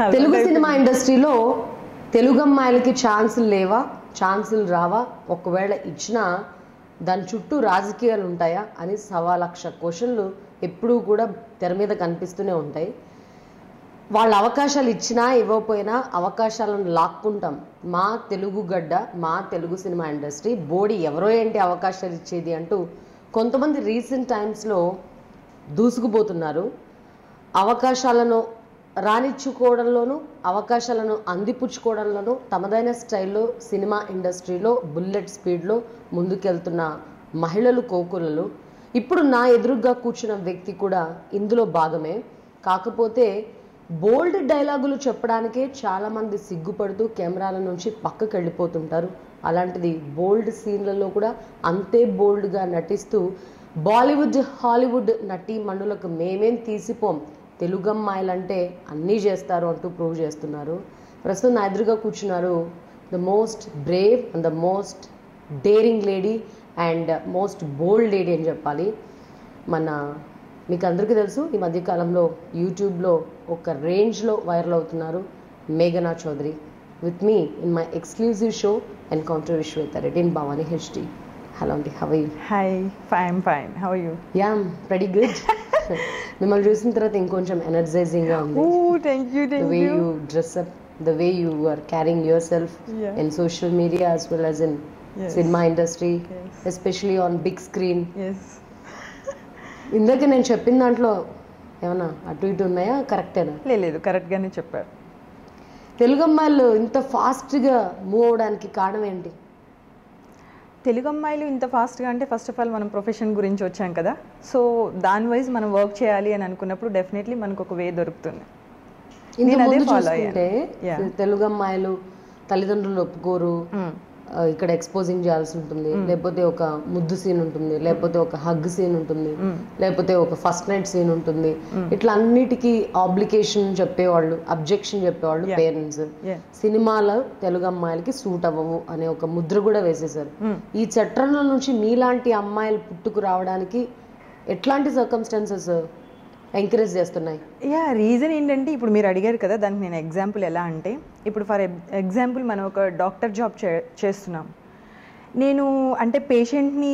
Telugu cinema ఇండస్ట్రీలో తెలుగు అమ్మాయిలకి ఛాన్సులు లేవా ఛాన్సులు రావా ఒకవేళ ఇచ్చినా దాని చుట్టూ రాజకీయాలు ఉంటాయా అని సవా లక్ష క్వశ్చన్లు ఎప్పుడూ కూడా తెర మీద కనిపిస్తూనే ఉంటాయి వాళ్ళ అవకాశాలు ఇచ్చినా ఇవ్వకపోయినా అవకాశాలను లాక్కుంటాం మా తెలుగు గడ్డ మా తెలుగు సినిమా ఇండస్ట్రీ బోడి ఎవరో ఏంటి అవకాశాలు ఇచ్చేది అంటూ కొంతమంది రీసెంట్ టైమ్స్లో దూసుకుపోతున్నారు అవకాశాలను రానిచ్చుకోవడంలోనూ అవకాశాలను అందిపుచ్చుకోవడంలోనూ తమదైన స్టైల్లో సినిమా ఇండస్ట్రీలో బుల్లెట్ స్పీడ్లో ముందుకెళ్తున్న మహిళలు కోకులలు ఇప్పుడు నా ఎదురుగ్గా కూర్చున్న వ్యక్తి కూడా ఇందులో భాగమే కాకపోతే బోల్డ్ డైలాగులు చెప్పడానికే చాలామంది సిగ్గుపడుతూ కెమెరాల నుంచి పక్కకు వెళ్ళిపోతుంటారు అలాంటిది బోల్డ్ సీన్లలో కూడా అంతే బోల్డ్గా నటిస్తూ బాలీవుడ్ హాలీవుడ్ నటీ మణులకు మేమేం తీసిపోం తెలుగు అమ్మాయిలంటే అన్నీ చేస్తారు అంటూ ప్రూవ్ చేస్తున్నారు ప్రస్తుతం నా ఎదురుగా కూర్చున్నారు the most brave and the most daring lady and most bold lady అని చెప్పాలి మన మీకు అందరికీ తెలుసు ఈ మధ్యకాలంలో యూట్యూబ్లో ఒక రేంజ్లో వైరల్ అవుతున్నారు మేఘనా Chowdary with me in my exclusive show encounter Vishweta Reddy in Bhavani HD hello అండి how you hi fine fine how you yeah very good మిమ్మల్ని చూసిన తర్వాత ఇంకొంచెం ఎనర్జైజింగ్గా ఉంది oh thank you the thank way you you dress up, the way you are carrying yourself Yeah. in social media as well as in Yes. cinema industry, Yes. especially on big screen. Yes ఇందాక నేను చెప్పిన దాంట్లో ఏమన్నా అటు ఇటు ఉన్నాయా కరెక్టేనా లేదు కరెక్ట్గానే చెప్పారు తెలుగు అమ్మాయిలు ఇంత ఫాస్ట్గా మూవ్ అవడానికి కారణం ఏంటి తెలుగు అమ్మాయిలు ఇంత ఫాస్ట్గా అంటే ఫస్ట్ ఆఫ్ ఆల్ మనం ప్రొఫెషన్ గురించి వచ్చాం కదా సో దాని వైజ్ మనం వర్క్ చేయాలి అని అనుకున్నప్పుడు డెఫినెట్లీ మనకు ఒక వే దొరుకుతుంది ఇంత నేను అదే ముందు follow చూసుకుంటే Yeah. తెలుగు అమ్మాయిలు తల్లిదండ్రులు ఒప్పుకోరు ఆ, ఇక్కడ ఎక్స్పోజింగ్ చేయాల్సి ఉంటుంది లేకపోతే ఒక ముద్దు సీన్ ఉంటుంది లేకపోతే ఒక హగ్ సీన్ ఉంటుంది లేకపోతే ఒక ఫస్ట్ నైట్ సీన్ ఉంటుంది ఇట్లా అన్నిటికీ ఆబ్లికేషన్ చెప్పేవాళ్ళు అబ్జెక్షన్ చెప్పేవాళ్ళు పేరెంట్స్ Yeah. సినిమాలో తెలుగు అమ్మాయిలకి సూట్ అవ్వవు అనే ఒక ముద్ర కూడా వేసేసారు ఈ చట్టంలో నుంచి మీలాంటి అమ్మాయిలు పుట్టుకు రావడానికి ఎట్లాంటి సర్కమ్స్టాన్సెస్ ఎంకరేజ్ చేస్తున్నాయి యా రీజన్ ఏంటంటే ఇప్పుడు మీరు అడిగారు కదా దానికి నేను ఎగ్జాంపుల్ ఎలా అంటే ఇప్పుడు ఫర్ ఎగ్జాంపుల్ మనం ఒక డాక్టర్ జాబ్ చే చేస్తున్నాం నేను అంటే పేషెంట్ని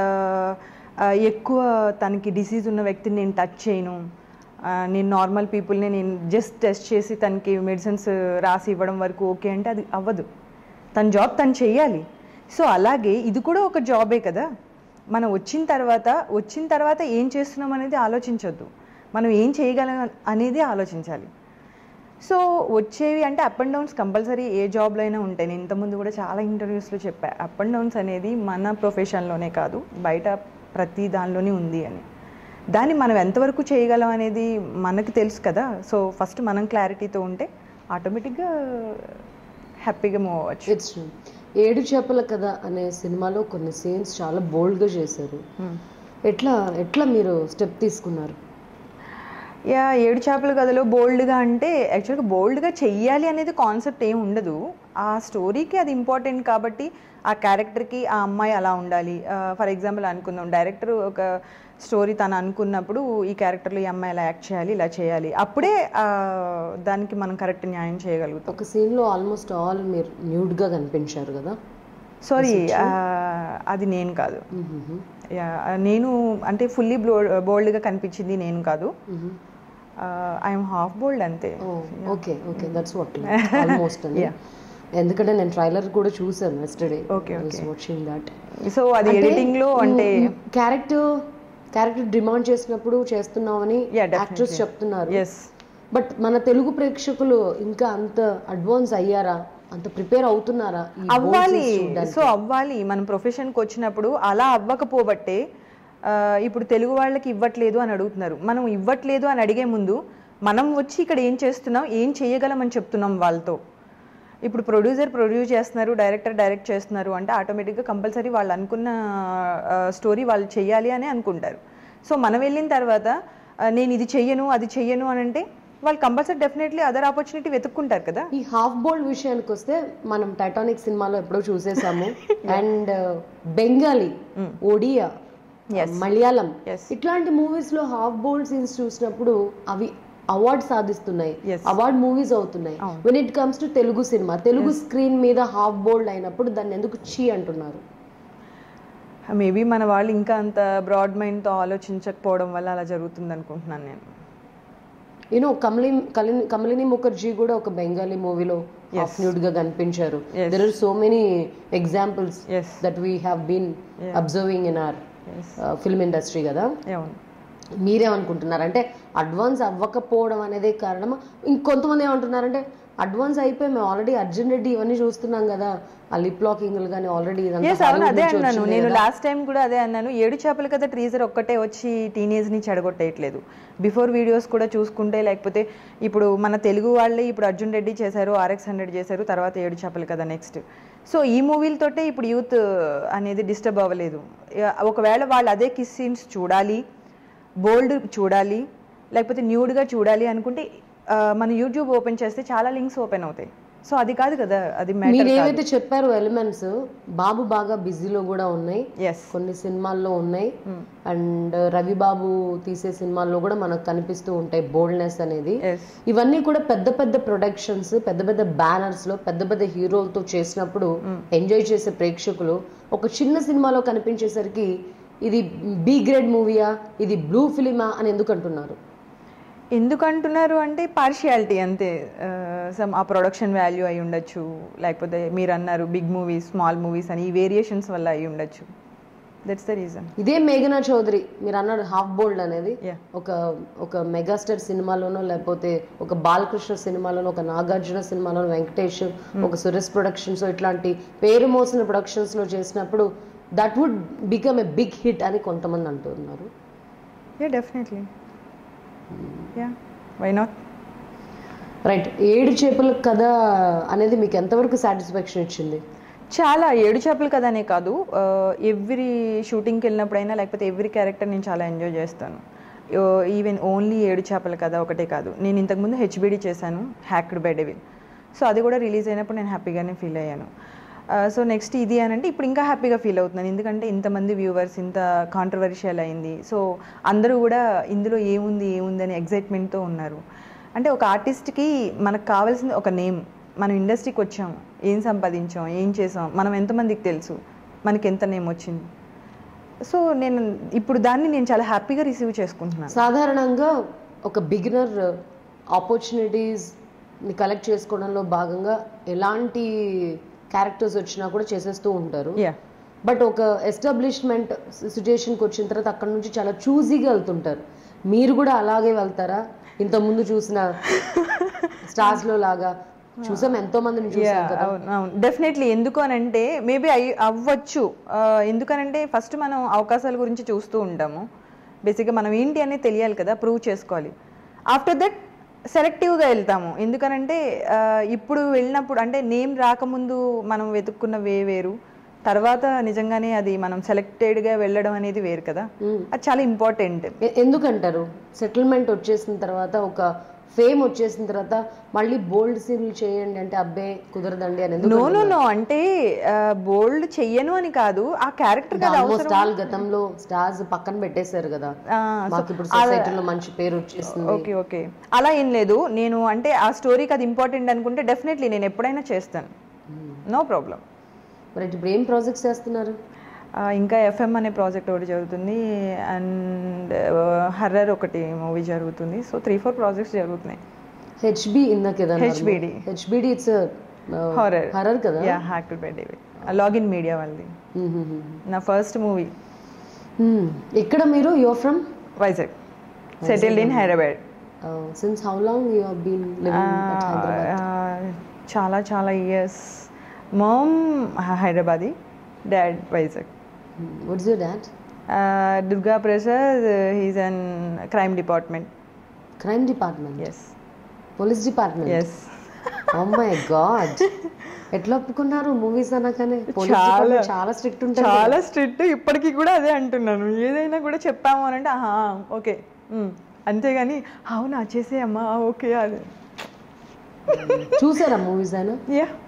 ఎక్కువ తనకి డిసీజ్ ఉన్న వ్యక్తిని నేను టచ్ చేయను ఆ, నేను నార్మల్ పీపుల్ని నేను జస్ట్ టెస్ట్ చేసి తనకి మెడిసిన్స్ రాసి ఇవ్వడం వరకు ఓకే అంటే అది అవ్వదు తన జాబ్ తను చెయ్యాలి సో అలాగే ఇది కూడా ఒక జాబే కదా మనం వచ్చిన తర్వాత వచ్చిన తర్వాత ఏం చేస్తున్నాం అనేది ఆలోచించొద్దు మనం ఏం చేయగలం అనేది ఆలోచించాలి సో వచ్చేవి అంటే అప్ అండ్ డౌన్స్ కంపల్సరీ ఏ జాబ్లో అయినా ఉంటాయి నేను ఇంతకుముందు కూడా చాలా ఇంటర్వ్యూస్లో చెప్పా అప్ అండ్ డౌన్స్ అనేది మన ప్రొఫెషన్లోనే కాదు బయట ప్రతి దానిలోనే ఉంది అని దాన్ని మనం ఎంతవరకు చేయగలం అనేది మనకు తెలుసు కదా సో ఫస్ట్ మనం క్లారిటీతో ఉంటే ఆటోమేటిక్గా హ్యాపీగా మూవ్ అవ్వచ్చు ఇట్స్ ఏడు చేపల కథ అనే సినిమాలో కొన్ని సీన్స్ చాలా బోల్డ్గా చేశారు ఎట్లా ఎట్లా మీరు స్టెప్ తీసుకున్నారు యా ఏడు చేపల కథలో బోల్డ్గా అంటే యాక్చువల్గా బోల్డ్గా చెయ్యాలి అనేది కాన్సెప్ట్ ఏం ఉండదు ఆ స్టోరీకి అది ఇంపార్టెంట్ కాబట్టి ఆ క్యారెక్టర్కి ఆ అమ్మాయి అలా ఉండాలి ఫర్ ఎగ్జాంపుల్ అనుకుందాం డైరెక్టర్ ఒక స్టోరీ తను అనుకున్నప్పుడు ఈ క్యారెక్టర్లో ఈ అమ్మాయి ఇలా యాక్ట్ చేయాలి ఇలా చేయాలి అప్పుడే ఆ, దానికి మనం కరెక్ట్ న్యాయం చేయగలుగుతాం ఒక సీన్లో ఆల్మోస్ట్ ఆల్ మీరు న్యూడ్గా కనిపించారు కదా సారీ అది నేను కాదు యా నేను అంటే ఫుల్లీ బ్లో బోల్డ్గా కనిపించింది నేను కాదు ఐఎమ్ హాఫ్ బోల్డ్ అంతే okay okay that's what almost అని Yeah. ఎందుకంటే నేను ట్రైలర్ కూడా చూసాను yesterday Okay, okay. Watching that so అది ఎడిటింగ్లో అంటే క్యారెక్టర్ క్యారెక్టర్ డిమాండ్ చేసినప్పుడు చేస్తున్నామని Yeah, definitely. యాక్ట్రెస్ చెప్తున్నారు ఎస్ బట్ మన తెలుగు ప్రేక్షకులు ఇంకా అంత అడ్వాన్స్ అయ్యారా అంత ప్రిపేర్ అవుతున్నారా ఈ bold అవ్వాలి scenes చూడ్డానికి? సో అవ్వాలి మనం ప్రొఫెషన్కి వచ్చినప్పుడు అలా అవ్వకపోబట్టే ఆ, ఇప్పుడు తెలుగు వాళ్ళకి ఇవ్వట్లేదు అని అడుగుతున్నారు మనం ఇవ్వట్లేదు అని అడిగే ముందు మనం వచ్చి ఇక్కడ ఏం చేస్తున్నాం ఏం చేయగలం అని చెప్తున్నాం వాళ్ళతో ఇప్పుడు ప్రొడ్యూసర్ ప్రొడ్యూస్ చేస్తున్నారు డైరెక్టర్ డైరెక్ట్ చేస్తున్నారు అంటే ఆటోమేటిక్గా కంపల్సరీ వాళ్ళు అనుకున్న స్టోరీ వాళ్ళు చెయ్యాలి అని అనుకుంటారు సో మనం వెళ్ళిన తర్వాత ఆ, నేను ఇది చెయ్యను అది చెయ్యను అని అంటే వాళ్ళు కంపల్సరీ డెఫినెట్లీ అదర్ ఆపర్చునిటీ వెతుక్కుంటారు కదా ఈ హాఫ్ బోల్డ్ విషయానికి వస్తే మనం టైటానిక్ సినిమాలో ఎప్పుడో చూసేసాము అండ్ బెంగాలీ ఒడియా మలయాళం Yes. ఇట్లాంటి మూవీస్ లో హాఫ్ బోల్డ్ సీన్స్ చూసినప్పుడు అవి అవార్డ్ సాధిస్తున్నాయి Yes. అవార్డ్ మూవీస్ అవుతున్నాయి when it comes to Telugu cinema Telugu screen మీద హాఫ్ బోల్డ్ అయినప్పుడు దాన్ని ఎందుకు చీ అంటున్నారు మేబీ మన వాళ్ళు ఇంకా అంత బ్రాడ్ మైండ్తో ఆలోచించకపోవడం వల్ల అలా జరుగుతుంది అనుకుంటున్నాను నేను యూనో కమలి కలిని కమలిని ముఖర్జీ కూడా ఒక బెంగాలీ మూవీలో హాఫ్ న్యూడ్ గా కనిపించారు Yes. There are so many examples yes that we have been observing in ours film industry కదా అవును మీరేమనుకుంటున్నారు అంటే అడ్వాన్స్ అవ్వకపోవడం అనేది కారణమా ఇంకొంతమంది ఏమంటున్నారంటే అడ్వాన్స్ అయిపోయి మేము ఆల్రెడీ అర్జున్ రెడ్డి ఇవన్నీ చూస్తున్నాం కదా ఆ లిప్ లాకింగ్ కానీ ఆల్రెడీ ఎస్ అవును అదే అన్నాను నేను లాస్ట్ టైం కూడా అదే అన్నాను ఏడు చేపలు కదా ట్రీజర్ ఒక్కటే వచ్చి టీనేజ్ ని చెడగొట్టేయట్లేదు బిఫోర్ వీడియోస్ కూడా చూసుకుంటే లేకపోతే ఇప్పుడు మన తెలుగు వాళ్ళే ఇప్పుడు అర్జున్ రెడ్డి చేశారు ఆర్ఎక్స్ హండ్రెడ్ చేశారు తర్వాత ఏడు చేపలు కదా నెక్స్ట్ సో ఈ మూవీలతోటే ఇప్పుడు యూత్ అనేది డిస్టర్బ్ అవ్వలేదు యా- ఒకవేళ వాళ్ళు అదే కిస్ సీన్స్ చూడాలి బోల్డ్ చూడాలి లేకపోతే న్యూడ్గా చూడాలి అనుకుంటే ఆ, మన యూట్యూబ్ ఓపెన్ చేస్తే చాలా లింక్స్ ఓపెన్ అవుతాయి సో అది కాదు కదా అది మీరు మ్యాటర్ ఏవైతే చెప్పారో ఎలిమెంట్స్ బాబు బాగా బిజీలో కూడా ఉన్నాయి ఎస్ కొన్ని సినిమాల్లో ఉన్నాయి అండ్ రవి బాబు తీసే సినిమాల్లో కూడా మనకు కనిపిస్తూ ఉంటాయి బోల్డ్నెస్ అనేది ఎస్ ఇవన్నీ కూడా పెద్ద పెద్ద ప్రొడక్షన్స్ పెద్ద పెద్ద బ్యానర్స్ లో పెద్ద పెద్ద హీరోలతో చేసినప్పుడు ఎంజాయ్ చేసే ప్రేక్షకులు ఒక చిన్న సినిమాలో కనిపించేసరికి ఇది బి గ్రేడ్ మూవీయా ఇది బ్లూ ఫిలిమా అని ఎందుకు అంటున్నారు ఎందుకు అంటున్నారు అంటే పార్షియాలిటీ అంతే సమ్ ఆ ప్రొడక్షన్ వాల్యూ అయి ఉండొచ్చు లేకపోతే మీరు అన్నారు బిగ్ మూవీస్ స్మాల్ మూవీస్ అని ఈ వేరియేషన్స్ వల్ల అయి ఉండొచ్చు దట్స్ ద రీజన్ ఇదే మేఘనా చౌదరి మీరు అన్నారు హాఫ్ బోల్డ్ అనేది Yeah. ఒక ఒక మెగాస్టార్ సినిమాలోనో లేకపోతే ఒక బాలకృష్ణ సినిమాలోనో ఒక నాగార్జున సినిమాలోనో వెంకటేష్ ఒక సురేష్ ప్రొడక్షన్స్ ఇట్లాంటి పేరు మోసిన ప్రొడక్షన్స్ లో చేసినప్పుడు that would become a big hit అని కొంతమంది అంటున్నారు yeah definitely yeah why not right ఏడు చేపల కథ అనేది మీకు ఎంతవరకు సాటిస్ఫాక్షన్ ఇచ్చింది చాలా ఏడు చేపలు కదనే కాదు ఎవ్రీ షూటింగ్కి వెళ్ళినప్పుడైనా లేకపోతే ఎవ్రీ క్యారెక్టర్ నేను చాలా ఎంజాయ్ చేస్తాను ఈవెన్ ఓన్లీ ఏడు చేపల కథ ఒకటే కాదు నేను ఇంతకుముందు హెచ్బిడి చేశాను హ్యాక్డ్ బై డెవిల్ సో అది కూడా రిలీజ్ అయినప్పుడు నేను హ్యాపీగానే ఫీల్ అయ్యాను సో నెక్స్ట్ ఇది అని అంటే ఇప్పుడు ఇంకా హ్యాపీగా ఫీల్ అవుతున్నాను ఎందుకంటే ఇంతమంది వ్యూవర్స్ ఇంత కాంట్రవర్షియల్ అయింది సో అందరూ కూడా ఇందులో ఏముంది ఏముంది అని ఎగ్జైట్మెంట్తో ఉన్నారు అంటే ఒక ఆర్టిస్ట్కి మనకు కావాల్సింది ఒక నేమ్ మనం ఇండస్ట్రీకి వచ్చాం ఏం సంపాదించాం ఏం చేసాం మనం ఎంతమందికి తెలుసు మనకి ఎంత నేమ్ వచ్చింది సో నేను ఇప్పుడు దాన్ని నేను చాలా హ్యాపీగా రిసీవ్ చేసుకుంటున్నాను సాధారణంగా ఒక బిగినర్ ఆపర్చునిటీస్ ని కలెక్ట్ చేసుకోవడంలో భాగంగా ఎలాంటి క్యారెక్టర్స్ వచ్చినా కూడా చేసేస్తూ ఉంటారు యా బట్ ఒక ఎస్టాబ్లిష్మెంట్ సిచ్యుయేషన్కి వచ్చిన తర్వాత అక్కడ నుంచి చాలా చూజీగా వెళ్తుంటారు మీరు కూడా అలాగే వెళ్తారా ఇంత ముందు చూసిన స్టార్స్ లో లాగా చూసాం ఎంతో మందిని చూసాం కదా అవును అవును డెఫినెట్లీ ఎందుకు అని అంటే మేబీ అయ్యి అవ్వచ్చు ఆ, ఎందుకనంటే ఫస్ట్ మనం అవకాశాల గురించి చూస్తూ ఉంటాము బేసిక్గా మనం ఏంటి అనేది తెలియాలి కదా ప్రూవ్ చేసుకోవాలి ఆఫ్టర్ దట్ సెలెక్టివ్గా వెళ్తాము ఎందుకనంటే ఆ, ఇప్పుడు వెళ్ళినప్పుడు అంటే నేమ్ రాకముందు మనం వెతుక్కున్న వే వేరు తర్వాత నిజంగానే అది మనం సెలెక్టెడ్గా వెళ్ళడం అనేది వేరు కదా అది చాలా ఇంపార్టెంట్ ఎ- ఎందుకంటారు సెటిల్మెంట్ వచ్చేసిన తర్వాత ఒక ఫేమ్ వచ్చేసిన తర్వాత మళ్ళీ బోల్డ్ సీన్లు చేయండి అంటే అబ్బే కుదరదండి అని ఎందుకు నో నో నో అంటే బోల్డ్ చెయ్యను అని కాదు ఆ క్యారెక్టర్ కదా ఆల్మోస్ట్ ఆల్ గతంలో స్టార్స్ పక్కన పెట్టేశారు కదా ఆ, మాకు ఇప్పుడు సొసైటీలో మంచి పేరు వచ్చేసింది ఓకే ఓకే అలా ఏం లేదు నేను అంటే ఆ స్టోరీకి అది ఇంపార్టెంట్ అనుకుంటే డెఫినెట్లీ నేను ఎప్పుడైనా చేస్తాను నో ప్రాబ్లం మరి ఇప్పుడు ఏం ప్రాజెక్ట్స్ చేస్తున్నారు ఇంకా ఎఫ్ఎం అనే ప్రాజెక్ట్ ఒకటి జరుగుతుంది అండ్ హర్రర్ ఒకటి మూవీ జరుగుతుంది సో త్రీ ఫోర్ ప్రాజెక్ట్స్ జరుగుతున్నాయి హెచ్బి ఇందాక HBD. HBD it's horror horror కదా yeah hacked by David login media వాళ్ళది Hmm, hmm, hmm. నా ఫస్ట్ మూవీ Hmm. ఇక్కడ మీరు your from Vizag settled in Hyderabad since how long you have been living at Hyderabad చాలా చాలా years mom Hyderabadi dad Vizag what's your dad Durga Prasad he's an crime department crime department yes police department yes oh my God ఎట్లా ఒప్పుకున్నారు movies అనగానే police చాలా. Department చాలా strict ఉంటుంది చాలా strict ఇప్పటికీ కూడా అదే అంటున్నాను ఏదైనా కూడా చెప్పాము అని అంటే ఆహా ఓకే అంతేగాని అవునా చేసే అమ్మా ఓకే అది చూసారా మూవీస్ అయినా యా